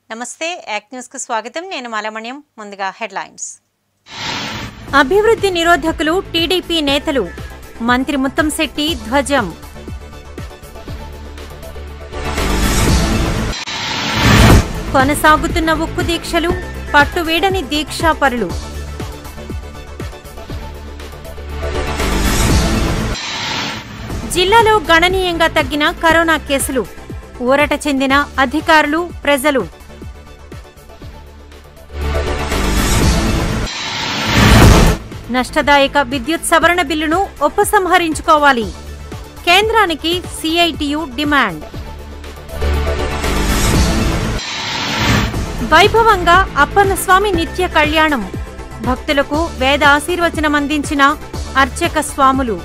నమస్తే యాక్ట్ న్యూస్కు స్వాగతం నేను మాలమణ్యం ముందుగా హెడ్లైన్స్ అభివృద్ధి నిరోధకులు టీడీపీ నేతలు మంత్రి ముత్తంశెట్టి ధ్వజం కొనసాగుతున్న ఉక్కు దీక్షలు పట్టువీడని దీక్షాపరులు జిల్లాలో గణనీయంగా తగ్గిన కరోనా కేసులు ఊరట చెందిన అధికారులు ప్రజలు నష్టదాయక విద్యుత్ సవరణ బిల్లును ఉపసంహరించుకోవాలి కేంద్రానికి సిఐటియు డిమాండ్ వైభవంగా అప్పన్నస్వామి నిత్య కళ్యాణం భక్తులకు వేద ఆశీర్వచనం అందించిన అర్చక స్వాములు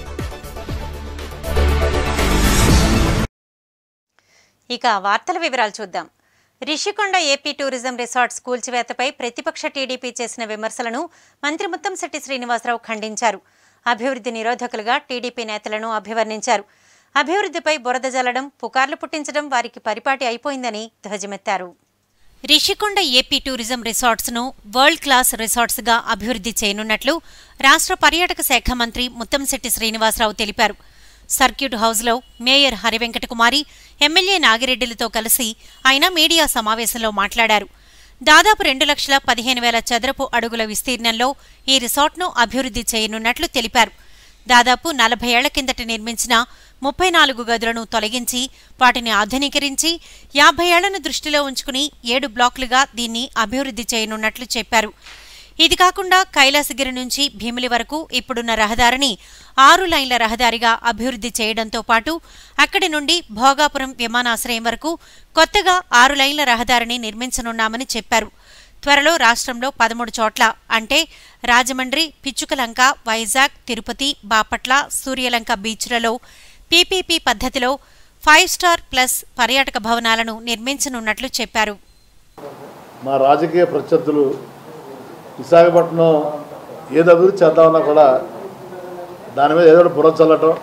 ఇక వార్తల వివరాలు చూద్దాం రిషికొండ ఏపీ టూరిజం రిసార్ట్స్ కూల్చివేతపై ప్రతిపక్ష టీడీపీ చేసిన విమర్శలను మంత్రి ముత్తంశెట్టి శ్రీనివాసరావు ఖండించారు అభివృద్ధి నిరోధకులుగా టీడీపీ నేతలను అభివర్ణించారు అభివృద్ధిపై బురద జల్లడం పుకార్లు పుట్టించడం వారికి పరిపాటి అయిపోయిందని ధ్వజమెత్తారు రిషికొండ ఏపీ టూరిజం రిసార్ట్స్ ను వరల్డ్ క్లాస్ రిసార్ట్స్ గా అభివృద్ధి చేయనున్నట్లు రాష్ట్ర పర్యాటక శాఖ మంత్రి ముత్తంశెట్టి శ్రీనివాసరావు తెలిపారు సర్క్యూట్ హౌస్లో మేయర్ హరివెంకటకుమారి ఎమ్మెల్యే నాగిరెడ్డిలతో కలిసి ఆయన మీడియా సమావేశంలో మాట్లాడారు దాదాపు రెండు లక్షల పదిహేను వేల చదరపు అడుగుల విస్తీర్ణంలో ఈ రిసార్ట్ను అభివృద్ధి చేయనున్నట్లు తెలిపారు దాదాపు నలభై ఏళ్ల కిందట నిర్మించిన ముప్పై నాలుగు గదులను తొలగించి వాటిని ఆధునీకరించి యాభై ఏళ్లను దృష్టిలో ఉంచుకుని ఏడు బ్లాకులుగా దీన్ని అభివృద్ధి చేయనున్నట్లు చెప్పారు ఇది కాకుండా కైలాసగిరి నుంచి భీమిలి వరకు ఇప్పుడున్న రహదారిని ఆరు లైన్ల రహదారిగా అభివృద్ధి చేయడంతో పాటు అక్కడి నుండి భోగాపురం విమానాశ్రయం వరకు కొత్తగా ఆరు లైన్ల రహదారిని నిర్మించనున్నామని చెప్పారు త్వరలో రాష్ట్రంలో పదమూడు చోట్ల అంటే రాజమండ్రి పిచ్చుకలంక వైజాగ్ తిరుపతి బాపట్ల సూర్యలంక బీచ్లలో పీపీపీ పద్ధతిలో ఫైవ్ స్టార్ ప్లస్ పర్యాటక భవనాలను నిర్మించనున్నట్లు చెప్పారు మా రాజకీయ ప్రత్యర్థులు విశాఖపట్నం ఏదో అభివృద్ధి చేద్దామన్నా కూడా దాని మీద ఏదో ఒకటి బుర్ర చల్లటం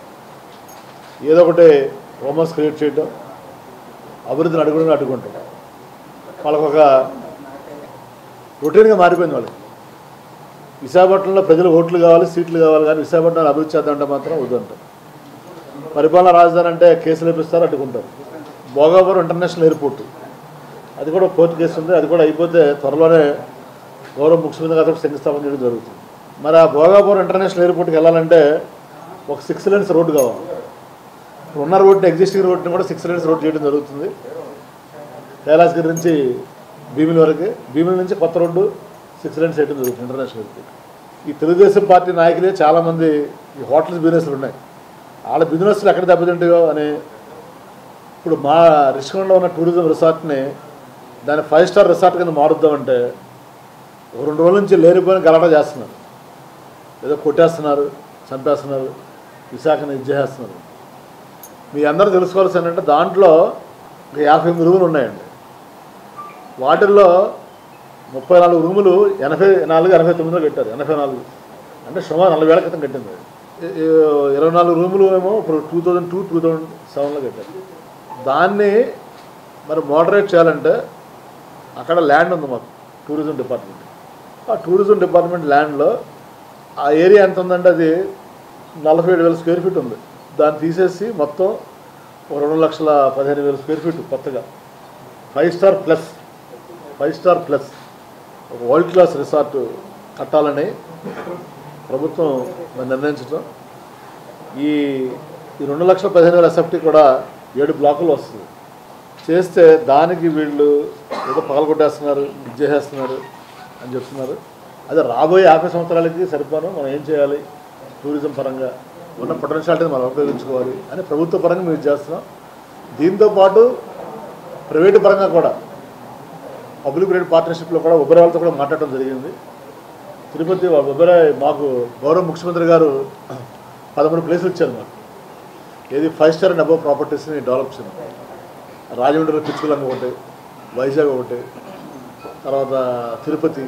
ఏదో ఒకటి రోమన్స్ క్రియేట్ చేయటం అభివృద్ధిని అడుగుడుగా అడ్డుకుంటాం వాళ్ళకు ఒక రొటీన్గా మారిపోయింది వాళ్ళకి విశాఖపట్నంలో ప్రజలు ఓట్లు కావాలి సీట్లు కావాలి కానీ విశాఖపట్నం అభివృద్ధి చేద్దామంటే మాత్రం వద్దంటారు పరిపాలన రాజధాని అంటే కేసులు వేపిస్తారు అడ్డుకుంటారు భోగాపురం ఇంటర్నేషనల్ ఎయిర్పోర్ట్ అది కూడా కోర్టు కేసు ఉంది అది కూడా అయిపోతే త్వరలోనే గౌరవ ముఖ్యమంత్రి గారు శంకుస్థాపన చేయడం జరుగుతుంది మరి ఆ భోగాపురం ఇంటర్నేషనల్ ఎయిర్పోర్ట్కి వెళ్ళాలంటే ఒక సిక్స్ లైన్స్ రోడ్డు కావాలి ఇప్పుడు ఉన్న రోడ్డు ఎగ్జిస్టింగ్ రోడ్డుని కూడా సిక్స్ లైన్స్ రోడ్ చేయడం జరుగుతుంది కైలాసగిరి నుంచి భీమిలి వరకు భీమిలి నుంచి కొత్త రోడ్డు సిక్స్ లైన్స్ చేయడం జరుగుతుంది ఇంటర్నేషనల్ ఎయిర్పోర్ట్ ఈ తెలుగుదేశం పార్టీ నాయకులే చాలామంది ఈ హోటల్స్ బిజినెస్లు ఉన్నాయి వాళ్ళ బిజినెస్లు ఎక్కడ దెబ్బతింటాయో అని ఇప్పుడు మా రిషికొండలో ఉన్న టూరిజం రిసార్ట్ని దాన్ని ఫైవ్ స్టార్ రిసార్ట్ కింద మారుద్దామంటే ఒక రెండు రోజుల నుంచి లేనిపోయిన గలాట చేస్తున్నారు ఏదో కొట్టేస్తున్నారు చంపేస్తున్నారు విశాఖని ఇది చేసేస్తున్నారు మీ అందరూ తెలుసుకోవాల్సి ఏంటంటే దాంట్లో ఒక యాభై ఎనిమిది రూములు ఉన్నాయండి వాటిల్లో ముప్పై నాలుగు రూములు ఎనభై నాలుగు ఎనభై తొమ్మిదిలో కట్టారు ఎనభై నాలుగు అంటే సుమారు నలభై వేల క్రితం కట్టింది ఇ- ఇ- ఇరవై నాలుగు రూములు ఏమో ఇప్పుడు two thousand two two thousand సెవెన్లో కట్టారు దాన్ని మరి మోడరేట్ చేయాలంటే అక్కడ ల్యాండ్ ఉంది మాకు టూరిజం డిపార్ట్మెంట్ ఆ టూరిజం డిపార్ట్మెంట్ ల్యాండ్లో ఆ ఏరియా ఎంత ఉందంటే అది నలభై ఏడు వేల స్క్వేర్ ఫీట్ ఉంది దాన్ని తీసేసి మొత్తం ఒక రెండు లక్షల పదిహేను వేల స్క్వేర్ ఫీట్ కొత్తగా five star plus five star plus ఒక వరల్డ్ క్లాస్ రిసార్ట్ కట్టాలని ప్రభుత్వం మరి నిర్ణయించడం ఈ ఈ రెండు లక్షల పదిహేను వేల ఎస్ఎఫ్టీ కూడా ఏడు బ్లాకులు వస్తుంది చేస్తే దానికి వీళ్ళు ఏదో పగలగొట్టేస్తున్నారు ఇది చేసేస్తున్నారు అని చెప్తున్నారు అదే రాబోయే యాభై సంవత్సరాలకి సరిపోను మనం ఏం చేయాలి టూరిజం పరంగా ఉన్న పొటెన్షియాలిటీని మనం ఉపయోగించుకోవాలి అని ప్రభుత్వ పరంగా మేము ఇది చేస్తున్నాం దీంతో పాటు ప్రైవేటు పరంగా కూడా పబ్లిక్ ప్రైవేట్ పార్ట్నర్షిప్లో కూడా ఉబరాలతో కూడా మాట్లాడడం జరిగింది తిరుపతి ఉబరాయ్ మాకు గౌరవ ముఖ్యమంత్రి గారు పదమూడు ప్లేసులు ఇచ్చారు మాకు ఏది ఫైవ్ స్టార్ అండ్ అబవ్ ప్రాపర్టీస్ని డెవలప్ చేయడం రాజమండ్రిలో పిచ్చుకలంగా ఒకటి వైజాగ్ ఒకటి తర్వాత తిరుపతి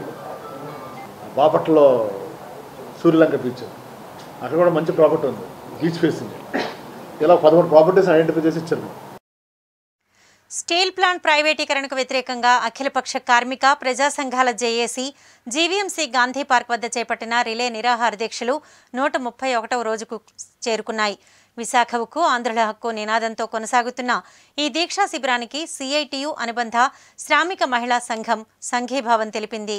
బాపట్లలో సూర్యలంక బీచ్ అక్కడ కూడా మంచి ప్రాపర్టీ ఉంది బీచ్ ఫేసింగ్ ఇలా పదమూడు ప్రాపర్టీస్ ఐడెంటిఫై చేసి ఇచ్చారు మాకు. స్టీల్ ప్లాంట్ ప్రైవేటీకరణకు వ్యతిరేకంగా అఖిలపక్ష కార్మిక ప్రజా సంఘాల జేఏసీ జీవీఎంసీ గాంధీ పార్క్ వద్ద చేపట్టిన రిలే నిరాహార దీక్షలు నూట ముప్పై ఒకటవ రోజుకు చేరుకున్నాయి విశాఖ ఉక్కు ఆంధ్రుల హక్కు నినాదంతో కొనసాగుతున్న ఈ దీక్షా శిబిరానికి సిఐటియు అనుబంధ శ్రామిక మహిళా సంఘం సంఘీభావం తెలిపింది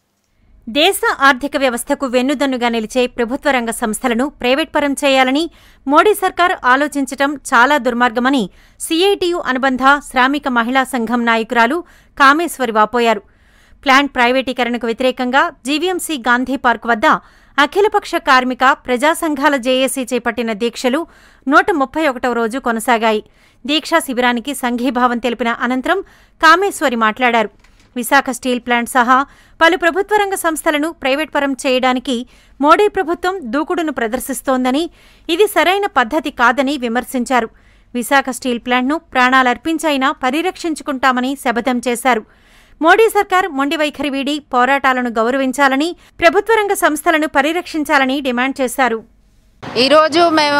దేశ ఆర్థిక వ్యవస్థకు వెన్నుదన్నుగా నిలిచే ప్రభుత్వ రంగ సంస్థలను ప్రైవేట్ పరం చేయాలని మోడీ సర్కార్ ఆలోచించటం చాలా దుర్మార్గమని సిఐటియు అనుబంధ శ్రామిక మహిళా సంఘం నాయకురాలు కామేశ్వరి వాపోయారు ప్లాంట్ ప్రైవేటీకరణకు వ్యతిరేకంగా జీవీఎంసీ గాంధీ పార్క్ వద్ద అఖిలపక్ష కార్మిక ప్రజా సంఘాల జేఏసీ చేపట్టిన దీక్షలు నూట ముప్పై ఒకటవ రోజు కొనసాగాయి దీక్షా శిబిరానికి సంఘీభావం తెలిపిన అనంతరం కామేశ్వరి మాట్లాడారు విశాఖ స్టీల్ ప్లాంట్ సహా పలు ప్రభుత్వ రంగ సంస్థలను ప్రైవేట్ పరం చేయడానికి మోడీ ప్రభుత్వం దూకుడును ప్రదర్శిస్తోందని ఇది సరైన పద్ధతి కాదని విమర్శించారు విశాఖ స్టీల్ ప్లాంట్ను ప్రాణాలర్పించైనా పరిరక్షించుకుంటామని శపథం చేశారు మోడీ సర్కార్ మొండి వైఖరి వీడి పోరాటాలను గౌరవించాలని ప్రభుత్వ రంగ సంస్థలను పరిరక్షించాలని డిమాండ్ చేశారు ఈరోజు మేము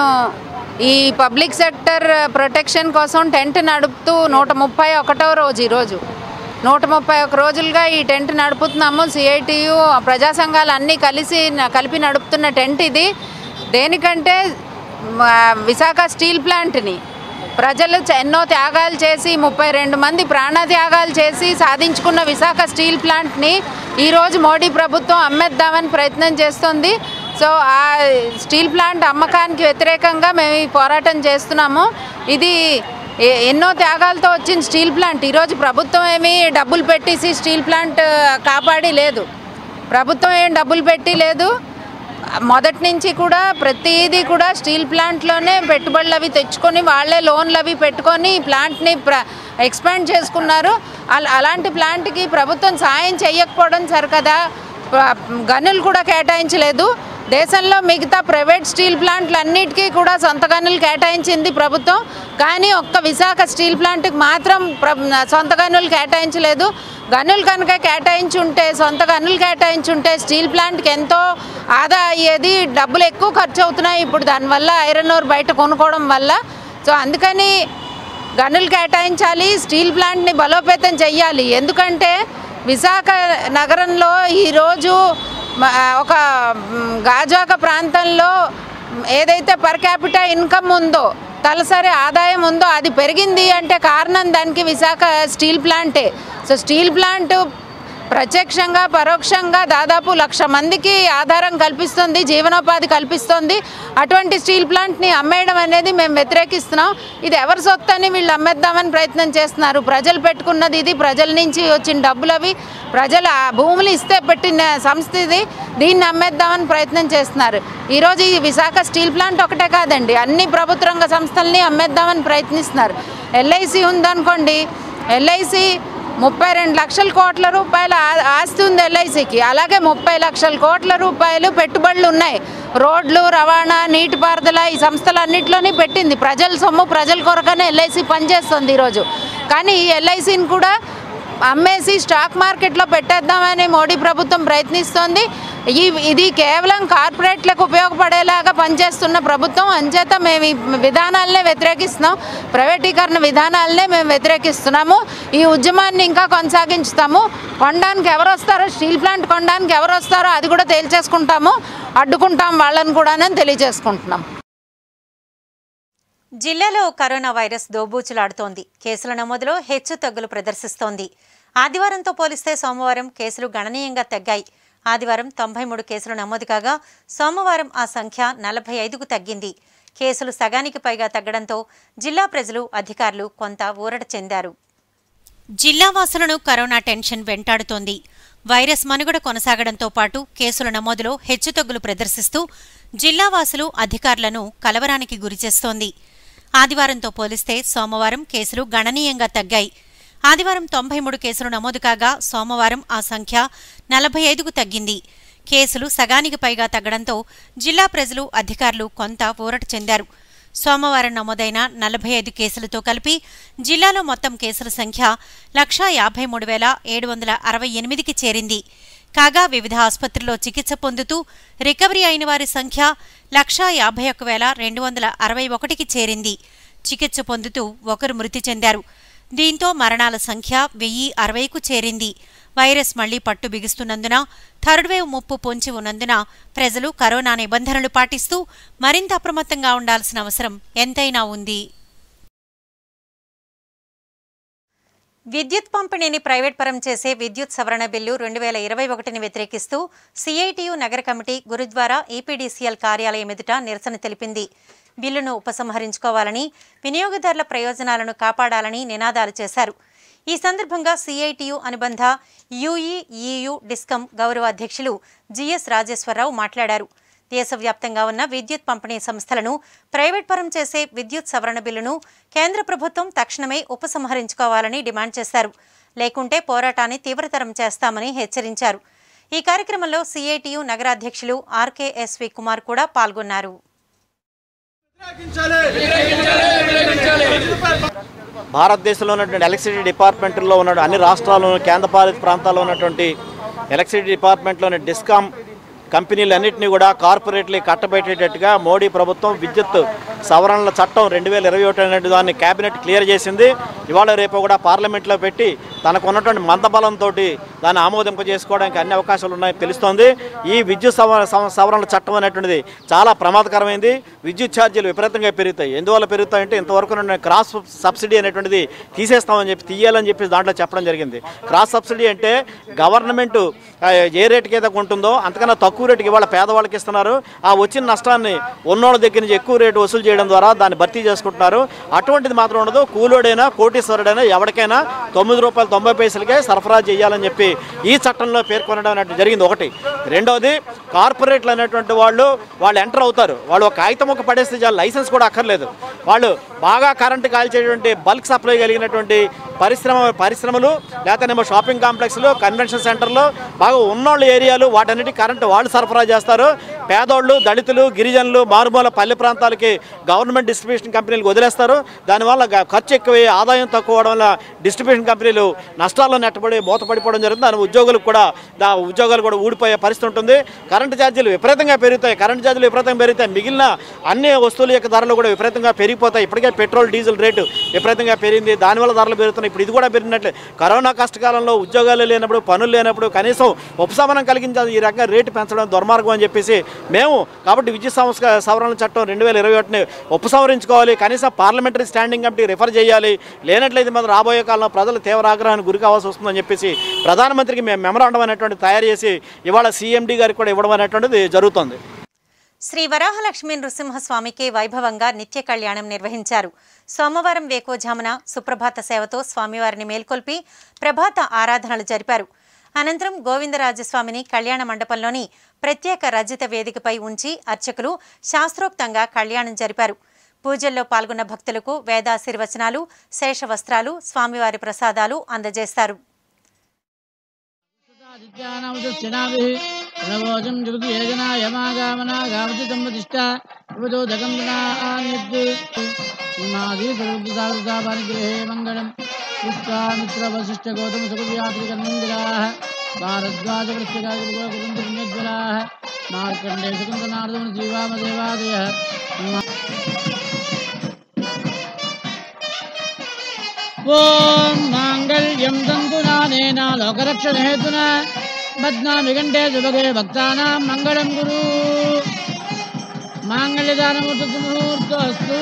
ఈ పబ్లిక్ సెక్టర్ ప్రొటెక్షన్ కోసం టెంట్ నడుపుతూ నూట ముప్పై ఒకటో రోజు ఈరోజు నూట ముప్పై ఒక రోజులుగా ఈ టెంట్ నడుపుతున్నాము సిఐటియు ప్రజా సంఘాలు అన్నీ కలిసి కలిపి నడుపుతున్న టెంట్ ఇది దేనికంటే మ, విశాఖ స్టీల్ ప్లాంట్ని ప్రజలు చ- ఎన్నో త్యాగాలు చేసి ముప్పై రెండు మంది ప్రాణత్యాగాలు చేసి సాధించుకున్న విశాఖ స్టీల్ ప్లాంట్ని ఈరోజు మోడీ ప్రభుత్వం అమ్మేద్దామని ప్రయత్నం చేస్తుంది సో ఆ స్టీల్ ప్లాంట్ అమ్మకానికి వ్యతిరేకంగా మేము ఈ పోరాటం చేస్తున్నాము ఇది ఎ- ఎన్నో త్యాగాలతో వచ్చిన స్టీల్ ప్లాంట్ ఈరోజు ప్రభుత్వం ఏమీ డబ్బులు పెట్టేసి స్టీల్ ప్లాంట్ కాపాడి లేదు ప్రభుత్వం ఏం డబ్బులు పెట్టి లేదు మొదటి నుంచి కూడా ప్రతిదీ కూడా స్టీల్ ప్లాంట్లోనే పెట్టుబడులు అవి తెచ్చుకొని వాళ్ళే లోన్లు అవి పెట్టుకొని ఈ ప్లాంట్ని ప్ర ఎక్స్పాండ్ చేసుకున్నారు అల- అలాంటి ప్లాంట్కి ప్రభుత్వం సాయం చేయకపోవడం సరికదా ప్ర- గనులు కూడా కేటాయించలేదు దేశంలో మిగతా ప్రైవేట్ స్టీల్ ప్లాంట్లు అన్నిటికీ కూడా సొంత గనులు కేటాయించింది ప్రభుత్వం కానీ ఒక్క విశాఖ స్టీల్ ప్లాంట్కి మాత్రం ప్ర- సొంత గనులు కేటాయించలేదు గనులు కనుక కేటాయించుంటే సొంత గనులు కేటాయించుంటే స్టీల్ ప్లాంట్కి ఎంతో ఆదా అయ్యేది డబ్బులు ఎక్కువ ఖర్చు అవుతున్నాయి ఇప్పుడు దానివల్ల ఐరన్ ఓర్ బయట కొనుక్కోవడం వల్ల సో అందుకని గనులు కేటాయించాలి స్టీల్ ప్లాంట్ని బలోపేతం చెయ్యాలి ఎందుకంటే విశాఖ నగరంలో ఈరోజు మ- ఒక మ్, గాజువాక ప్రాంతంలో ఏదైతే పర్ క్యాపిటా ఇన్కమ్ ఉందో తలసరి ఆదాయం ఉందో అది పెరిగింది అంటే కారణం దానికి విశాఖ స్టీల్ ప్లాంటే సో స్టీల్ ప్లాంట్ ప్రత్యక్షంగా పరోక్షంగా దాదాపు లక్ష మందికి ఆధారం కల్పిస్తుంది జీవనోపాధి కల్పిస్తుంది అటువంటి స్టీల్ ప్లాంట్ని అమ్మేయడం అనేది మేము వ్యతిరేకిస్తున్నాం ఇది ఎవరి సొత్తు అని వీళ్ళు అమ్మేద్దామని ప్రయత్నం చేస్తున్నారు ప్రజలు పెట్టుకున్నది ఇది ప్రజల నుంచి వచ్చిన డబ్బులు అవి ప్రజలు ఆ భూములు ఇస్తే పెట్టిన సంస్థ ఇది దీన్ని అమ్మేద్దామని ప్రయత్నం చేస్తున్నారు ఈరోజు ఈ విశాఖ స్టీల్ ప్లాంట్ ఒకటే కాదండి అన్ని ప్రభుత్వ రంగ సంస్థల్ని అమ్మేద్దామని ప్రయత్నిస్తున్నారు ఎల్ఐసి ఉందనుకోండి ఎల్ఐసి ముప్పై రెండు లక్షల కోట్ల రూపాయల ఆ- ఆస్తి ఉంది ఎల్ఐసికి అలాగే ముప్పై లక్షల కోట్ల రూపాయలు పెట్టుబడులు ఉన్నాయి రోడ్లు రవాణా నీటిపారుదల ఈ సంస్థలన్నింటిలోని పెట్టింది ప్రజల సొమ్ము ప్రజల కొరకనే ఎల్ఐసి పనిచేస్తుంది ఈరోజు కానీ ఈ ఎల్ఐసిని కూడా అమ్మేసి స్టాక్ మార్కెట్లో పెట్టేద్దామని మోడీ ప్రభుత్వం ప్రయత్నిస్తోంది ఈ ఇది కేవలం కార్పొరేట్లకు ఉపయోగపడేలాగా పనిచేస్తున్న ప్రభుత్వం అంచేత మేము ఈ విధానాలనే వ్యతిరేకిస్తున్నాం ప్రైవేటీకరణ విధానాలనే మేము వ్యతిరేకిస్తున్నాము ఈ ఉద్యమాన్ని ఇంకా కొనసాగించుతాము కొనడానికి ఎవరు వస్తారో స్టీల్ ప్లాంట్ కొనడానికి ఎవరు వస్తారో అది కూడా తేల్చేసుకుంటాము అడ్డుకుంటాం వాళ్ళని కూడా తెలియజేసుకుంటున్నాం జిల్లాలో కరోనా వైరస్ దోబూచులాడుతోంది కేసుల నమోదులో హెచ్చు తగ్గులు ప్రదర్శిస్తోంది ఆదివారంతో పోలిస్తే సోమవారం కేసులు గణనీయంగా తగ్గాయి ఆదివారం తొంభై మూడు కేసులు నమోదు కాగా సోమవారం ఆ సంఖ్య నలభై ఐదుకు తగ్గింది కేసులు సగానికి పైగా తగ్గడంతో జిల్లా ప్రజలు అధికారులు కొంత ఊరట చెందారు జిల్లా వాసులను కరోనా టెన్షన్ వెంటాడుతోంది వైరస్ మనుగడ కొనసాగడంతో పాటు కేసుల నమోదులో హెచ్చుతగ్గులు ప్రదర్శిస్తూ జిల్లా వాసులు అధికారులను కలవరానికి గురిచేస్తోంది ఆదివారంతో పోలిస్తే సోమవారం కేసులు గణనీయంగా తగ్గాయి ఆదివారం తొంభై మూడు కేసులు నమోదు కాగా సోమవారం ఆ సంఖ్య నలభై ఐదుకు తగ్గింది కేసులు సగానికి పైగా తగ్గడంతో జిల్లా ప్రజలు అధికారులు కొంత ఊరట చెందారు సోమవారం నమోదైన నలభై ఐదు కేసులతో కలిపి జిల్లాలో మొత్తం కేసుల సంఖ్య లక్షా యాభై మూడు వేల ఏడు వందల అరవై ఎనిమిదికి చేరింది కాగా వివిధ ఆసుపత్రుల్లో చికిత్స పొందుతూ రికవరీ అయిన వారి సంఖ్య లక్షా యాభై ఒక్క వేల రెండు వందల అరవై ఒకటికి చేరింది చికిత్స పొందుతూ ఒకరు మృతి చెందారు దీంతో మరణాల సంఖ్య వెయ్యి అరవైకు చేరింది వైరస్ మళ్లీ పట్టు బిగుస్తున్నందున థర్డ్ వేవ్ ముప్పు పొంచి ఉన్నందున ప్రజలు కరోనా నిబంధనలు పాటిస్తూ మరింత అప్రమత్తంగా ఉండాల్సిన అవసరం ఎంతైనా ఉంది విద్యుత్ పంపిణీని ప్రైవేట్ పరం చేసే విద్యుత్ సవరణ బిల్లు రెండు వేల ఇరవై ఒకటిని వ్యతిరేకిస్తూ సిఐటియు నగర కమిటీ గురుద్వారా ఈపీడీసీఎల్ కార్యాలయం ఎదుట నిరసన తెలిపింది బిల్లును ఉపసంహరించుకోవాలని వినియోగదారుల ప్రయోజనాలను కాపాడాలని నినాదాలు చేశారు ఈ సందర్భంగా సిఐటియు అనుబంధ యుఈఈయు డిస్కం గౌరవ అధ్యక్షులు జిఎస్ రాజేశ్వరరావు మాట్లాడారు దేశవ్యాప్తంగా ఉన్న విద్యుత్ పంపిణీ సంస్థలను ప్రైవేట్ పరం చేసే విద్యుత్ సవరణ బిల్లును కేంద్ర ప్రభుత్వం తక్షణమే ఉపసంహరించుకోవాలని డిమాండ్ చేశారు లేకుంటే పోరాటాన్ని తీవ్రతరం చేస్తామని హెచ్చరించారు ఈ కార్యక్రమంలో సిఐటియు నగరాధ్యక్షులు ఆర్కేఎస్వి కుమార్ కూడా పాల్గొన్నారు భారతదేశంలో ఉన్నటువంటి ఎలక్ట్రిసిటీ డిపార్ట్మెంట్లో ఉన్న అన్ని రాష్ట్రాల్లోనూ కేంద్రపాలిత ప్రాంతాల్లో ఉన్నటువంటి ఎలక్ట్రిసిటీ డిపార్ట్మెంట్లోని డిస్కామ్ కంపెనీలన్నింటినీ కూడా కార్పొరేట్లీ కట్టబెట్టేటట్టుగా మోడీ ప్రభుత్వం విద్యుత్ సవరణల చట్టం రెండు వేల ఇరవై ఒకటి అనే దాన్ని కేబినెట్ క్లియర్ చేసింది ఇవాళ రేపు కూడా పార్లమెంట్లో పెట్టి తనకు ఉన్నటువంటి మందబలంతో దాన్ని ఆమోదింప చేసుకోవడానికి అన్ని అవకాశాలు ఉన్నాయని తెలుస్తోంది ఈ విద్యుత్ సవ సవ- సవరణల చట్టం అనేటువంటిది చాలా ప్రమాదకరమైంది విద్యుత్ ఛార్జీలు విపరీతంగా పెరుగుతాయి ఎందువల్ల పెరుగుతాయంటే ఇంతవరకు ఉన్న క్రాస్ సబ్సిడీ అనేటువంటిది తీసేస్తామని చెప్పి తీయాలని చెప్పి దాంట్లో చెప్పడం జరిగింది క్రాస్ సబ్సిడీ అంటే గవర్నమెంట్ ఆ, ఏ రేటుకి అయితే ఉంటుందో అంతకన్నా తక్కువ రేటుకి ఇవాళ పేదవాళ్ళకి ఇస్తున్నారు ఆ వచ్చిన నష్టాన్ని ఉన్నోళ్ళ దగ్గర నుంచి ఎక్కువ రేటు వసూలు చేయడం ద్వారా దాన్ని భర్తీ చేసుకుంటున్నారు అటువంటిది మాత్రం ఉండదు కూలోడైనా కోటీశ్వరుడైనా ఎవరికైనా తొమ్మిది రూపాయలు తొంభై పైసలకే సరఫరా చేయాలని చెప్పి ఈ చట్టంలో పేర్కొనడం అనేటువంటి జరిగింది ఒకటి రెండవది కార్పొరేట్లు అనేటువంటి వాళ్ళు వాళ్ళు ఎంటర్ అవుతారు వాళ్ళు ఒక కాగితం ఒక పడేస్తే చాలు లైసెన్స్ కూడా అక్కర్లేదు వాళ్ళు బాగా కరెంటు కాల్చేటువంటి బల్క్ సప్లై కలిగినటువంటి పరిశ్రమ పరిశ్రమలు లేకపోతేనేమో షాపింగ్ కాంప్లెక్స్లు కన్వెన్షన్ సెంటర్లు బాగా ఉన్నోళ్ళ ఏరియాలు వాటన్నిటి కరెంటు వాళ్ళు సరఫరా చేస్తారు పేదోళ్ళు దళితులు గిరిజనులు మారుమూల పల్లె ప్రాంతాలకి గవర్నమెంట్ డిస్ట్రిబ్యూషన్ కంపెనీలకు వదిలేస్తారు దానివల్ల గ- ఖర్చు ఎక్కువ ఆదాయం తక్కువ అవడం వల్ల డిస్ట్రిబ్యూషన్ కంపెనీలు నష్టాల్లో నెట్టబడి మూతపడిపోవడం జరుగుతుంది దాని ఉద్యోగులకు కూడా దా ఉద్యోగాలు కూడా ఊడిపోయే పరిస్థితి ఉంటుంది కరెంటు ఛార్జీలు విపరీతంగా పెరుగుతాయి కరెంటు ఛార్జీలు విపరీతంగా పెరుగుతాయి మిగిలిన అన్ని వస్తువుల యొక్క ధరలు కూడా విపరీతంగా పెరిగిపోతాయి ఇప్పటికే పెట్రోల్ డీజిల్ రేటు విపరీతంగా పెరిగింది దానివల్ల ధరలు పెరుగుతున్నాయి ఇప్పుడు ఇది కూడా పెరిగినట్లే కరోనా కష్టకాలంలో ఉద్యోగాలు లేనప్పుడు పనులు లేనప్పుడు కనీసం ఉపశమనం కలిగించాలి ఈ రకంగా రేటు పెంచడం దుర్మార్గం అని చెప్పేసి మేము కాబట్టి విద్యుత్ సంస్థ సవరణ చట్టం రెండు వేల ఇరవై ఒకటిని ఉపసంహరించుకోవాలి కనీసం పార్లమెంటరీ స్టాండింగ్ కమిటీ రిఫర్ చేయాలి లేనట్లయితే మనం రాబోయే కాలంలో ప్రజలు తీవ్ర ఆగ్రహానికి గురి కావాల్సి వస్తుందని చెప్పేసి ప్రధానమంత్రికి మేము మెమరాండం అనేటువంటి తయారు చేసి ఇవాళ సీఎండీ గారికి కూడా ఇవ్వడం అనేటువంటిది జరుగుతుంది శ్రీ వరాహలక్ష్మీ నృసింహస్వామికి వైభవంగా నిత్య కళ్యాణం నిర్వహించారు సోమవారం వేకోజామున సుప్రభాత సేవతో స్వామివారిని మేల్కొల్పి ప్రభాత ఆరాధనలు జరిపారు అనంతరం గోవిందరాజస్వామిని కళ్యాణ మండపంలోని ప్రత్యేక రజిత వేదికపై ఉంచి అర్చకులు శాస్త్రోక్తంగా కళ్యాణం జరిపారు పూజల్లో పాల్గొన్న భక్తులకు వేదాశీర్వచనాలు శేష వస్త్రాలు స్వామివారి ప్రసాదాలు అందజేస్తారు ఆదిత్యానామృతశ్చనాభిः ప్రణవోజం జగతు యేజనా యమాగామనా గావతి సంవతిష్ట ఉపదోదకం వినాన్యద్దు సింహాది సర్వసాగృతాపానిగ్రహే మంగళం విశ్వామిత్రవశిష్ట గౌతమ సుఖవ్యాత్రికర్మందిరాः భారద్వాజ వృత్తికాకురుంద్రాः మార్కండే సుకుందనార్దమన శ్రీవామదేవాదయः ఓం మాంగళ్యం తంతునానేన లోకరక్షణహేతున బధ్నామి గంటే సుభగే భక్తానాం మంగళం గురు మాంగళ్యదానమూర్తి ముహూర్తోస్తు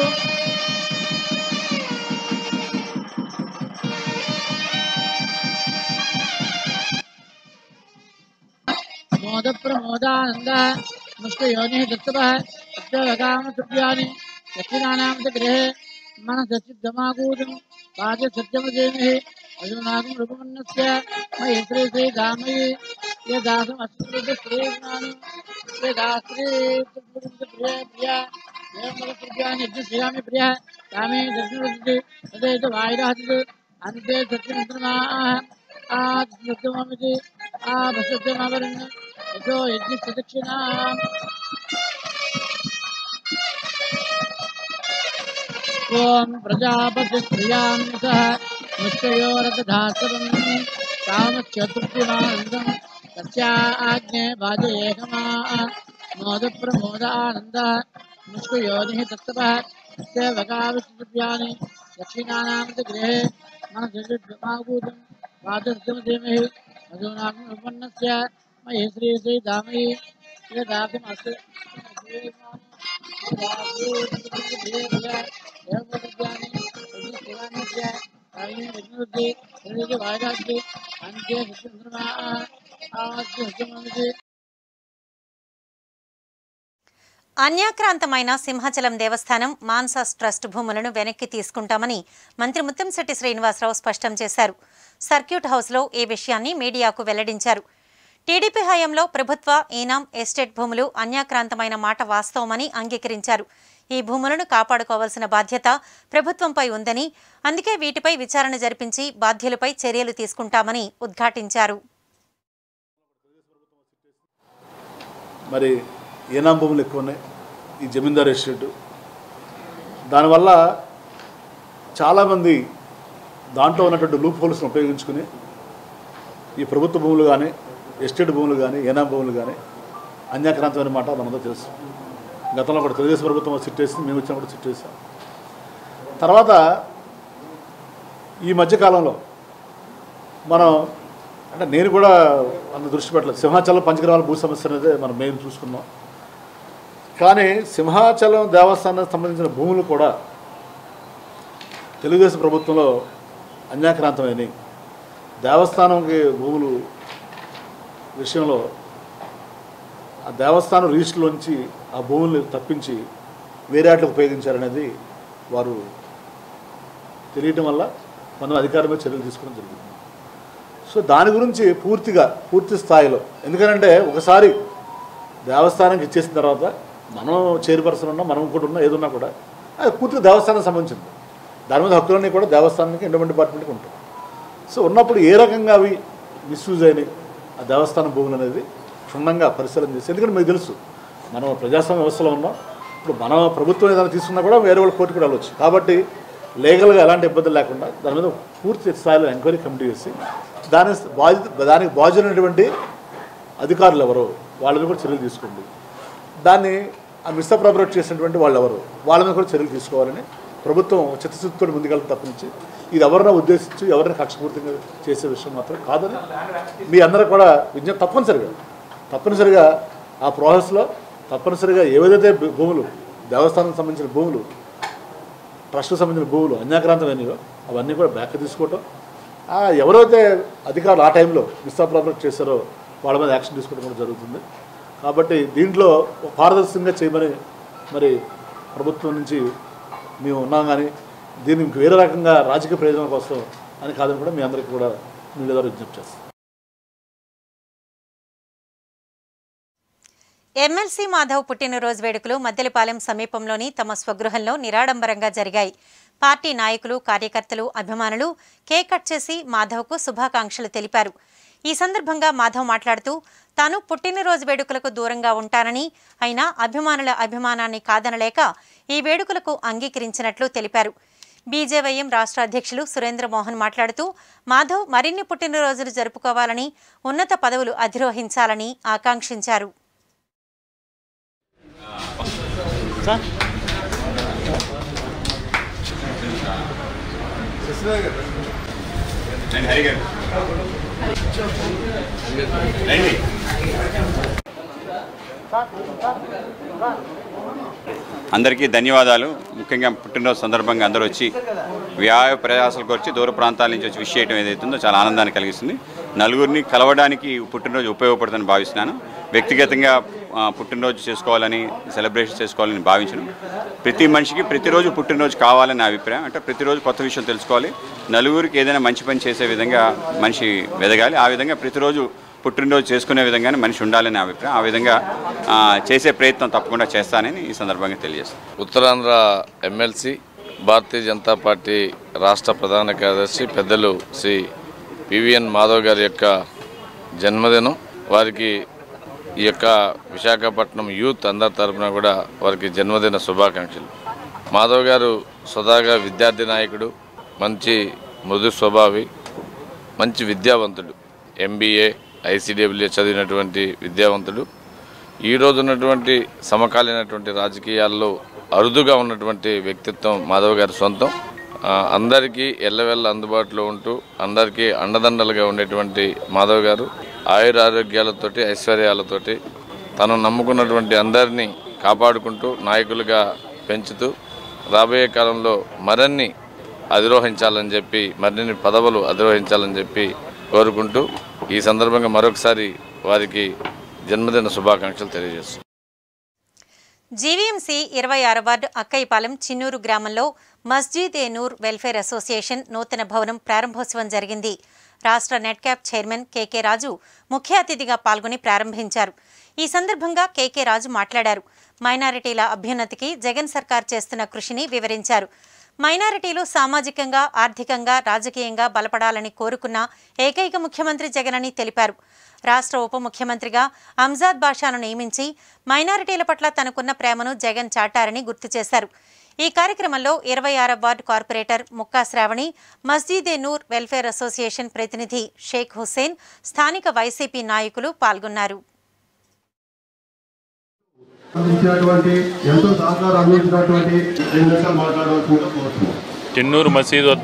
మోద ప్రమోదానంద ముష్టయోని దత్తవ సత్యవకామ సుభ్యాని దక్షిణానామత గృహే మనసచిద్దమాకూతం పాద సత్యమజేమి అజునాగం రూపమన్నస్య మయి శ్రీ శ్రీ దామయి యదాసం అస్మృత శ్రీ జ్ఞానం యదాశ్రీ ప్రియ ప్రియ దేవమల ప్రియాన్ని యజ్ఞశ్రీయామి ప్రియ కామే దర్శనవృద్ధి తదేత వాయురాహతి అంతే సత్యమంత్రమా ఆత్మమితి ఆ భసత్యమావరణ యథో యజ్ఞ ప్రదక్షిణా ఓం ప్రజాపతి ప్రియాం సహ ముష్టయోరథాసవం కామచతుర్థిమానందం తస్యాజ్ఞే భాజయేహమా మోద ప్రమోద ఆనంద ముష్కయోని తత్వ సేవకావిష్యాని దక్షిణానామతి గృహే మన జగద్మాభూతం వాదస్యమధీమహి మధునాథం ఉపన్నస్య మహే శ్రీ శ్రీ దామహి శ్రీదాతం అస్య వైరాగ్య అంత్య సత్యంద్రమా ఆద్య సత్యమంది అన్యాక్రాంతమైన సింహాచలం దేవస్థానం మాన్సాస్ ట్రస్ట్ భూములను వెనక్కి తీసుకుంటామని మంత్రి ముత్తంశెట్టి శ్రీనివాసరావు స్పష్టం చేశారు సర్క్యూట్ హౌస్లో ఈ విషయాన్ని మీడియాకు వెల్లడించారు టీడీపీ హయాంలో ప్రభుత్వ ఈనాం ఎస్టేట్ భూములు అన్యాక్రాంతమైన మాట వాస్తవమని అంగీకరించారు ఈ భూములను కాపాడుకోవాల్సిన బాధ్యత ప్రభుత్వంపై ఉందని అందుకే వీటిపై విచారణ జరిపించి బాధ్యులపై చర్యలు తీసుకుంటామని ఉద్ఘాటించారు మరి ఏనాం భూములు ఎక్కువ ఉన్నాయి ఈ జమీందార్ ఎస్టేట్ దానివల్ల చాలామంది దాంట్లో ఉన్నటువంటి లూప్ హోల్స్ని ఉపయోగించుకుని ఈ ప్రభుత్వ భూములు కానీ ఎస్టేట్ భూములు కానీ ఏనాం భూములు కానీ అన్యాక్రాంతమైన మాట మనందరూ తెలుసు గతంలో కూడా తెలుగుదేశం ప్రభుత్వం సిట్ వేసింది మేము వచ్చినప్పుడు సిట్ వేసాం తర్వాత ఈ మధ్యకాలంలో మనం అంటే నేను కూడా అంత దృష్టి పెట్టలేదు సింహాచలం పంచగ్రామాల భూ సమస్య అనేది మనం మెయిన్ చూసుకున్నాం కానీ సింహాచలం దేవస్థానానికి సంబంధించిన భూములు కూడా తెలుగుదేశం ప్రభుత్వంలో అన్యాక్రాంతమైనవి దేవస్థానంకి భూములు విషయంలో ఆ దేవస్థానం రిజిస్టర్లోంచి ఆ భూముల్ని తప్పించి వేరే వాటికి ఉపయోగించారనేది వారు తెలియటం వల్ల మనం అధికారం మీద చర్యలు తీసుకోవడం జరిగింది సో దాని గురించి పూర్తిగా పూర్తి స్థాయిలో ఎందుకంటే ఒకసారి దేవస్థానానికి ఇచ్చేసిన తర్వాత మనం చైర్పర్సన్ ఉన్నా మనం కూడా ఉన్నా ఏదున్నా కూడా అది పూర్తిగా దేవస్థానానికి సంబంధించింది దాని మీద హక్కులన్నీ కూడా దేవస్థానానికి ఎండోమెంట్ డిపార్ట్మెంట్కి ఉంటాయి సో ఉన్నప్పుడు ఏ రకంగా అవి మిస్యూజ్ అయినాయి ఆ దేవస్థానం భూములు అనేది క్షుణ్ణంగా పరిశీలన చేసి ఎందుకంటే మీకు తెలుసు మనం ప్రజాస్వామ్య వ్యవస్థలో ఉన్నాం ఇప్పుడు మన ప్రభుత్వం ఏదైనా తీసుకున్నా కూడా వేరే వాళ్ళ కోర్టు కూడా వెళ్ళవచ్చు కాబట్టి లీగల్గా ఎలాంటి ఇబ్బందులు లేకుండా దాని మీద పూర్తి స్థాయిలో ఎంక్వైరీ కమిటీ చేసి దాని బాధ్యత దానికి బాధ్యులైనటువంటి అధికారులు ఎవరు వాళ్ళ మీద కూడా చర్యలు తీసుకోండి దాన్ని ఆ మిస్అప్రాపరేట్ చేసినటువంటి వాళ్ళు ఎవరు వాళ్ళ మీద కూడా చర్యలు తీసుకోవాలని ప్రభుత్వం చిత్తశుద్ధితో ముందుకెళ్ళి తప్పించి ఇది ఎవరినో ఉద్దేశించి ఎవరిని కక్షపూర్తిగా చేసే విషయం మాత్రం కాదని మీ అందరూ కూడా విజ్ఞప్తి తప్పనిసరిగా తప్పనిసరిగా ఆ ప్రాసెస్లో తప్పనిసరిగా ఏవైతే భూ- భూములు దేవస్థానం సంబంధించిన భూములు ట్రస్ట్కి సంబంధించిన భూములు అన్యాక్రాంతమైనవో అవన్నీ కూడా బ్యాక్ తీసుకోవటం ఆ, ఎవరైతే అధికారులు ఆ టైంలో మిస్అప్రాపరేట్ చేశారో వాళ్ళ మీద యాక్షన్ తీసుకోవడం కూడా జరుగుతుంది కాబట్టి దీంట్లో పారదర్శకంగా చేయమని మరి ప్రభుత్వం నుంచి మేము ఉన్నాం కానీ దీన్ని ఇంక వేరే రకంగా రాజకీయ ప్రయోజనం కోసం అని కాదని కూడా మీ అందరికీ కూడా మీడియా ద్వారా విజ్ఞప్తి చేస్తాం ఎమ్మెల్సీ మాధవ్ పుట్టినరోజు వేడుకలు మద్దెలపాలెం సమీపంలోని తమ స్వగృహంలో నిరాడంబరంగా జరిగాయి పార్టీ నాయకులు కార్యకర్తలు అభిమానులు కేక్ కట్ చేసి మాధవ్కు శుభాకాంక్షలు తెలిపారు ఈ సందర్భంగా మాధవ్ మాట్లాడుతూ తాను పుట్టినరోజు వేడుకలకు దూరంగా ఉంటానని అయినా అభిమానుల అభిమానాన్ని కాదనలేక ఈ వేడుకలకు అంగీకరించినట్లు తెలిపారు బీజేవైఎం రాష్ట్ర అధ్యక్షులు సురేంద్ర మోహన్ మాట్లాడుతూ మాధవ్ మరిన్ని పుట్టినరోజులు జరుపుకోవాలని ఉన్నత పదవులు అధిరోహించాలని ఆకాంక్షించారు అందరికీ ధన్యవాదాలు ముఖ్యంగా పుట్టినరోజు సందర్భంగా అందరూ వచ్చి వ్యాయ ప్రయాసాలకు వచ్చి దూర ప్రాంతాల నుంచి వచ్చి విష్ చేయడం ఏదైతుందో చాలా ఆనందాన్ని కలిగిస్తుంది నలుగురిని కలవడానికి పుట్టినరోజు ఉపయోగపడుతుందని భావిస్తున్నాను వ్యక్తిగతంగా ఆ, పుట్టినరోజు చేసుకోవాలని సెలబ్రేషన్ చేసుకోవాలని భావించను ప్రతి మనిషికి ప్రతిరోజు పుట్టినరోజు కావాలని నా అభిప్రాయం అంటే ప్రతిరోజు కొత్త విషయం తెలుసుకోవాలి నలుగురికి ఏదైనా మంచి పని చేసే విధంగా మనిషి వెదగాలి ఆ విధంగా ప్రతిరోజు పుట్టినరోజు చేసుకునే విధంగానే మనిషి ఉండాలని నా అభిప్రాయం ఆ విధంగా ఆ, చేసే ప్రయత్నం తప్పకుండా చేస్తానని ఈ సందర్భంగా తెలియజేస్తాను ఉత్తరాంధ్ర ఎమ్మెల్సీ భారతీయ జనతా పార్టీ రాష్ట్ర ప్రధాన కార్యదర్శి పెద్దలు శ్రీ పివిఎన్ మాధవ్ గారి యొక్క జన్మదినం వారికి ఈ యొక్క విశాఖపట్నం యూత్ అందరి తరపున కూడా వారికి జన్మదిన శుభాకాంక్షలు మాధవ్ గారు సదాగా విద్యార్థి నాయకుడు మంచి మృదు స్వభావి మంచి విద్యావంతుడు ఎంబీఏ ఐసీడబ్ల్యూ చదివినటువంటి విద్యావంతుడు ఈ రోజు ఉన్నటువంటి సమకాలీనటువంటి రాజకీయాల్లో అరుదుగా ఉన్నటువంటి వ్యక్తిత్వం మాధవ్ గారి సొంతం ఆ, అందరికీ ఎల్లవెల్ల అందుబాటులో ఉంటూ అందరికీ అండదండలుగా ఉండేటువంటి మాధవ్ గారు ఆయుర ఆరోగ్యాలతోటి ఐశ్వర్యాలతోటి తను నమ్ముకున్నటువంటి అందరినీ కాపాడుకుంటూ నాయకులుగా పెంచుతూ రాబోయే కాలంలో మరిన్ని అధిరోహించాలని చెప్పి మరిన్ని పదవులు అధిరోహించాలని చెప్పి కోరుకుంటూ ఈ సందర్భంగా మరొకసారి వారికి జన్మదిన శుభాకాంక్షలు తెలియజేస్తున్నాను జీవీఎంసీ ఇరవై ఆరు వార్డు అక్కయ్యపాలెం చిన్నూరు గ్రామంలో మస్జిద్ ఏ నూర్ వెల్ఫేర్ అసోసియేషన్ నూతన భవనం ప్రారంభోత్సవం జరిగింది రాష్ట్ర net cap chairman KK Raju ముఖ్య అతిథిగా పాల్గొని ప్రారంభించారు ఈ సందర్భంగా కేకే రాజు మాట్లాడారు మైనారిటీల అభ్యున్నతికి జగన్ సర్కార్ చేస్తున్న కృషిని వివరించారు మైనారిటీలు సామాజికంగా ఆర్థికంగా రాజకీయంగా బలపడాలని కోరుకున్న ఏకైక ముఖ్యమంత్రి జగన్ అని తెలిపారు రాష్ట్ర ఉప ముఖ్యమంత్రిగా అంజాద్ బాషాను నియమించి మైనారిటీల పట్ల తనకున్న ప్రేమను జగన్ చాటారని గుర్తు చేశారు ఈ కార్యక్రమంలో ఇరవై ఆరవ ward corporator Mukka Sravani Masjid e Noor welfare association ప్రతినిధి షేక్ హుస్సేన్ స్థానిక వైసీపీ నాయకులు పాల్గొన్నారు అందించినటువంటి ఎంతో సహకారం అందించినటువంటి రెండు నిమిషాలు మాట్లాడవలసిందిగా కోరుతున్నాం చెన్నూరు మసీద్ వద్ద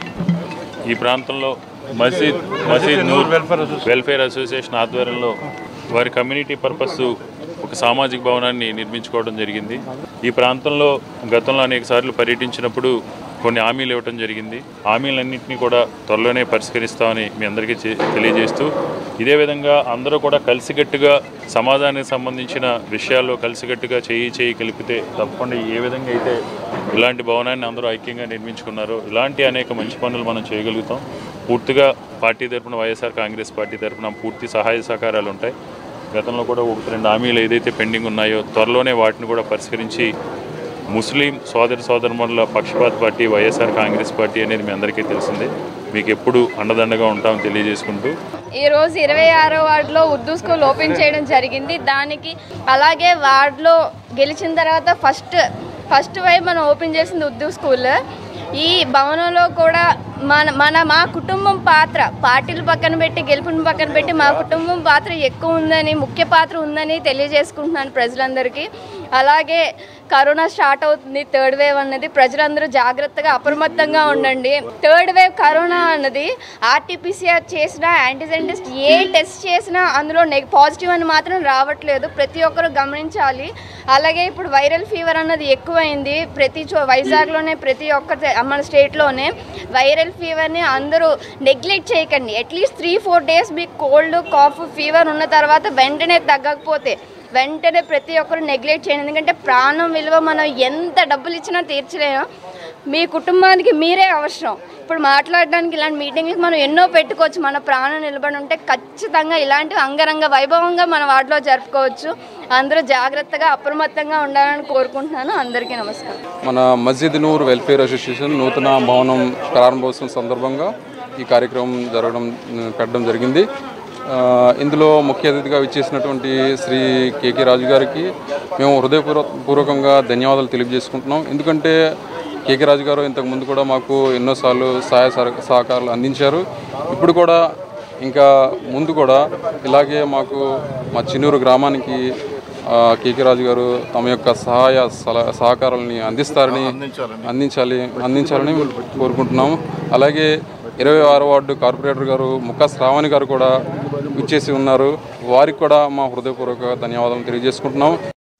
ఈ ప్రాంతంలో మసీద్ మసీద్ నూర్ వెల్ఫేర్ అసోసియేషన్ ఆధ్వర్యంలో వారి కమ్యూనిటీ పర్పస్ ఒక సామాజిక భవనాన్ని నిర్మించుకోవడం జరిగింది ఈ ప్రాంతంలో గతంలో అనేక సార్లు పర్యటించినప్పుడు కొన్ని హామీలు ఇవ్వడం జరిగింది హామీలన్నింటినీ కూడా త్వరలోనే పరిష్కరిస్తామని మీ అందరికీ చె- తెలియజేస్తూ ఇదే విధంగా అందరూ కూడా కలిసికట్టుగా సమాజానికి సంబంధించిన విషయాల్లో కలిసికట్టుగా చేయి చేయి కలిపితే తప్పకుండా ఏ విధంగా అయితే ఇలాంటి భవనాన్ని అందరూ ఐక్యంగా నిర్మించుకున్నారో ఇలాంటి అనేక మంచి పనులు మనం చేయగలుగుతాం పూర్తిగా పార్టీ తరపున వైఎస్ఆర్ కాంగ్రెస్ పార్టీ తరపున పూర్తి సహాయ సహకారాలు ఉంటాయి గతంలో కూడా ఒకటి రెండు హామీలు ఏదైతే పెండింగ్ ఉన్నాయో త్వరలోనే వాటిని కూడా పరిష్కరించి ముస్లిం సోదర సోదరుమణుల పక్షపాత పార్టీ వైఎస్ఆర్ కాంగ్రెస్ పార్టీ అనేది మీ అందరికీ తెలిసిందే మీకు ఎప్పుడు అండదండగా ఉంటామని తెలియజేసుకుంటూ ఈ రోజు ఇరవై ఆరో వార్డులో ఉర్దూ స్కూల్ ఓపెన్ చేయడం జరిగింది దానికి అలాగే వార్డులో గెలిచిన తర్వాత ఫస్ట్ ఫస్ట్ వైపు మనం ఓపెన్ చేసింది ఉర్దూ స్కూల్ ఈ భవనంలో కూడా మన మన మా కుటుంబం పాత్ర పార్టీలు పక్కన పెట్టి గెలుపుని పక్కన పెట్టి మా కుటుంబం పాత్ర ఎక్కువ ఉందని ముఖ్య పాత్ర ఉందని తెలియజేసుకుంటున్నాను ప్రజలందరికీ అలాగే కరోనా స్టార్ట్ అవుతుంది థర్డ్ వేవ్ అన్నది ప్రజలందరూ జాగ్రత్తగా అప్రమత్తంగా ఉండండి థర్డ్ వేవ్ కరోనా అన్నది ఆర్టీపీసీఆర్ చేసినా యాంటీజెన్ టెస్ట్ ఏ టెస్ట్ చేసినా అందులో నెగ పాజిటివ్ అని మాత్రం రావట్లేదు ప్రతి ఒక్కరు గమనించాలి అలాగే ఇప్పుడు వైరల్ ఫీవర్ అన్నది ఎక్కువైంది ప్రతి చో వైజాగ్లోనే ప్రతి ఒక్క తే- మన స్టేట్లోనే వైరల్ ఫీవర్ని అందరూ నెగ్లెక్ట్ చేయకండి అట్లీస్ట్ త్రీ ఫోర్ డేస్ మీకు కోల్డ్ కాఫ్ ఫీవర్ ఉన్న తర్వాత వెంటనే తగ్గకపోతే వెంటనే ప్రతి ఒక్కరు నెగ్లెక్ట్ చేయండి ఎందుకంటే ప్రాణం విలువ మనం ఎంత డబ్బులు ఇచ్చినా తీర్చలేము మీ కుటుంబానికి మీరే అవసరం ఇప్పుడు మాట్లాడడానికి ఇలాంటి మీటింగ్కి మనం ఎన్నో పెట్టుకోవచ్చు మన ప్రాణం నిలబడి ఉంటే ఖచ్చితంగా ఇలాంటివి అంగరంగ వైభవంగా మన వాటిలో జరుపుకోవచ్చు అందరూ జాగ్రత్తగా అప్రమత్తంగా ఉండాలని కోరుకుంటున్నాను అందరికీ నమస్కారం మన మస్జిద్ నూర్ వెల్ఫేర్ అసోసియేషన్ నూతన భవనం ప్రారంభోత్సవం సందర్భంగా ఈ కార్యక్రమం జరగడం పెట్టడం జరిగింది ఆ, ఇందులో ముఖ్య అతిథిగా విచ్చేసినటువంటి శ్రీ కేకే రాజు గారికి మేము హృదయపూర్వ పూర్వకంగా ధన్యవాదాలు తెలియజేసుకుంటున్నాం ఎందుకంటే కేకే రాజు గారు ఇంతకు ముందు కూడా మాకు ఎన్నోసార్లు సహాయ సహ- సహకారాలు అందించారు ఇప్పుడు కూడా ఇంకా ముందు కూడా ఇలాగే మాకు మా చిన్నూరు గ్రామానికి ఆ, కేకే రాజు గారు తమ యొక్క సహాయ సల- సహకారాలని అందిస్తారని అందించాలి అందించాలని కోరుకుంటున్నాము అలాగే ఇరవై ఆరు వార్డు కార్పొరేటర్ గారు ముక్కా శ్రావణి గారు కూడా ఇచ్చేసి ఉన్నారు వారికి కూడా మా హృదయపూర్వక ధన్యవాదాలు తెలియజేసుకుంటున్నాము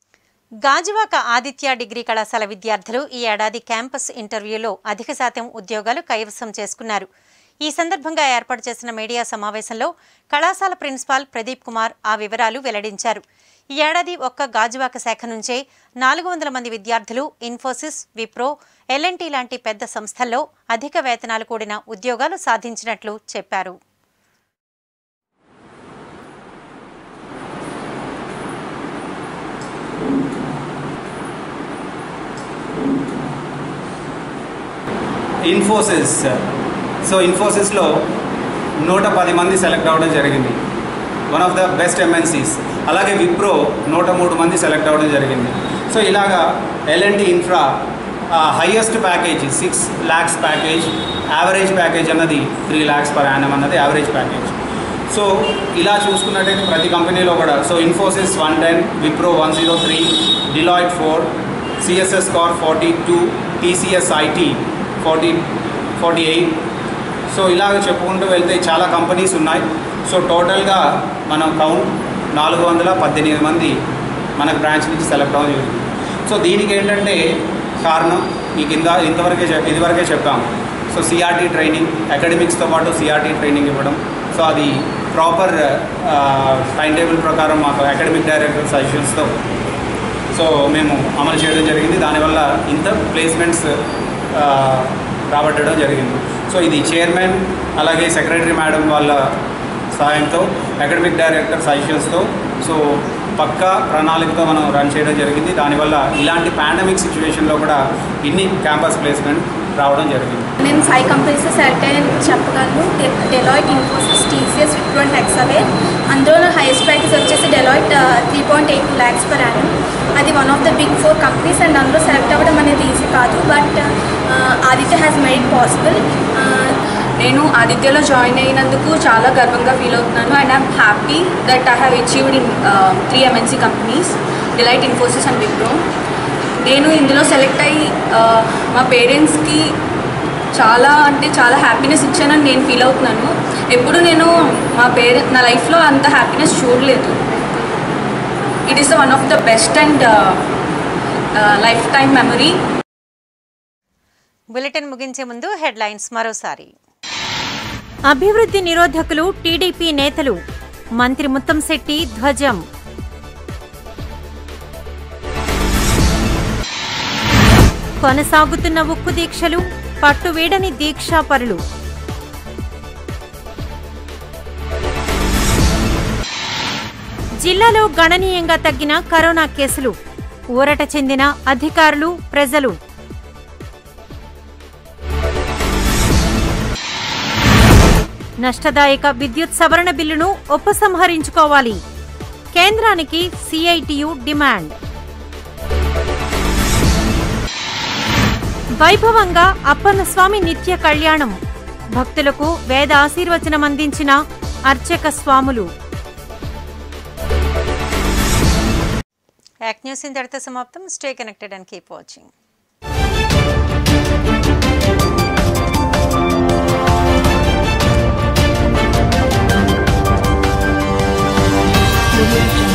గాజువాక ఆదిత్య డిగ్రీ కళాశాల విద్యార్థులు ఈ ఏడాది క్యాంపస్ ఇంటర్వ్యూలో అధిక శాతం ఉద్యోగాలు కైవసం చేసుకున్నారు ఈ సందర్భంగా ఏర్పాటు చేసిన మీడియా సమావేశంలో కళాశాల ప్రిన్సిపాల్ ప్రదీప్ కుమార్ ఆ వివరాలు వెల్లడించారు ఈ ఏడాది ఒక్క గాజువాక శాఖ నుంచే నాలుగు వందల మంది విద్యార్థులు ఇన్ఫోసిస్ విప్రో ఎల్ఎన్టీ లాంటి పెద్ద సంస్థల్లో అధిక వేతనాలు కూడిన ఉద్యోగాలు సాధించినట్లు చెప్పారు ఇన్ఫోసిస్ సో ఇన్ఫోసిస్లో నూట పది మంది సెలెక్ట్ అవ్వడం జరిగింది one of the best MNCs అలాగే విప్రో నూట మూడు మంది సెలెక్ట్ అవ్వడం జరిగింది సో ఇలాగా LNT infra highest package six lakhs package average package అన్నది త్రీ ల్యాక్స్ పర్ యానం అన్నది యావరేజ్ ప్యాకేజ్ సో ఇలా చూసుకున్నట్టయితే ప్రతి కంపెనీలో కూడా so Infosys one ten Wipro one zero three Deloitte four CSS corp forty two TCS IT forty forty eight so ఇలాగ చెప్పుకుంటూ వెళ్తే చాలా కంపెనీస్ ఉన్నాయి సో టోటల్గా మనం కౌంట్ నాలుగు వందల పద్దెనిమిది మంది మనకు బ్రాంచ్ నుంచి సెలెక్ట్ అవ్వడం జరిగింది సో దీనికి ఏంటంటే కారణం ఈ కింద ఇంతవరకే చెప్ ఇదివరకే చెప్పాము సో సిఆర్టీ ట్రైనింగ్ అకాడమిక్స్తో పాటు సిఆర్టీ ట్రైనింగ్ ఇవ్వడం సో అది ప్రాపర్ టైం టేబుల్ ప్రకారం మాకు అకాడమిక్ డైరెక్టర్ సజెషన్స్తో సో మేము అమలు చేయడం జరిగింది దానివల్ల ఇంత ప్లేస్మెంట్స్ రాబట్టడం జరిగింది సో ఇది చైర్మన్ అలాగే సెక్రటరీ మేడం వాళ్ళ సహాయంతో అకాడమిక్ డైరెక్టర్ సజెషన్స్తో సో పక్కా ప్రణాళికతో మనం రన్ చేయడం జరిగింది దానివల్ల ఇలాంటి పాండమిక్ సిచ్యువేషన్లో కూడా ఇన్ని క్యాంపస్ ప్లేస్మెంట్ రావడం జరిగింది నేను ఫైవ్ కంపెనీస్ సెలెక్ట్ అయ్యాను చెప్పగలను Deloitte Infosys TCS Wipro and Hexaware అందులో నా హైయెస్ట్ ప్యాకేజ్ వచ్చేసి Deloitte three point eight lakhs per annum అది one of the big four companies and అందులో సెలెక్ట్ అవ్వడం అనేది ఈజీ కాదు but Aditya has made it possible నేను ఆదిత్యలో జాయిన్ అయినందుకు చాలా గర్వంగా ఫీల్ అవుతున్నాను and I'm happy that I have achieved in three MNC companies Deloitte Infosys and Wipro నేను ఇందులో సెలెక్ట్ అయ్యి uh, మా పేరెంట్స్కి చాలా అంటే చాలా హ్యాపీనెస్ ఇచ్చానని నేను ఫీల్ అవుతున్నాను ఎప్పుడు నేను మా పేరెంట్ నా లైఫ్లో అంత హ్యాపీనెస్ చూడలేదు it is the one of the best and life time memory bulletin ముగించే ముందు హెడ్లైన్స్ మరోసారి అభివృద్ధి నిరోధకులు టీడీపీ నేతలు మంత్రి ముత్తంశెట్టి ధ్వజం కొనసాగుతున్న ఉక్కు దీక్షలు పట్టువీడని దీక్షాపరులు జిల్లాలో గణనీయంగా తగ్గిన కరోనా కేసులు ఊరట చెందిన అధికారులు ప్రజలు నష్టదాయక విద్యుత్ సవరణ బిల్లును ఉపసంహరించుకోవాలి కేంద్రానికి సిఐటియు డిమాండ్ వైభవంగా అప్పన్నస్వామి నిత్య కళ్యాణం భక్తులకు వేద ఆశీర్వచనం అందించిన అర్చక స్వాములు యాక్ న్యూస్ ఇంతటితో సమాప్తం stay connected and keep watching Audio Jungle.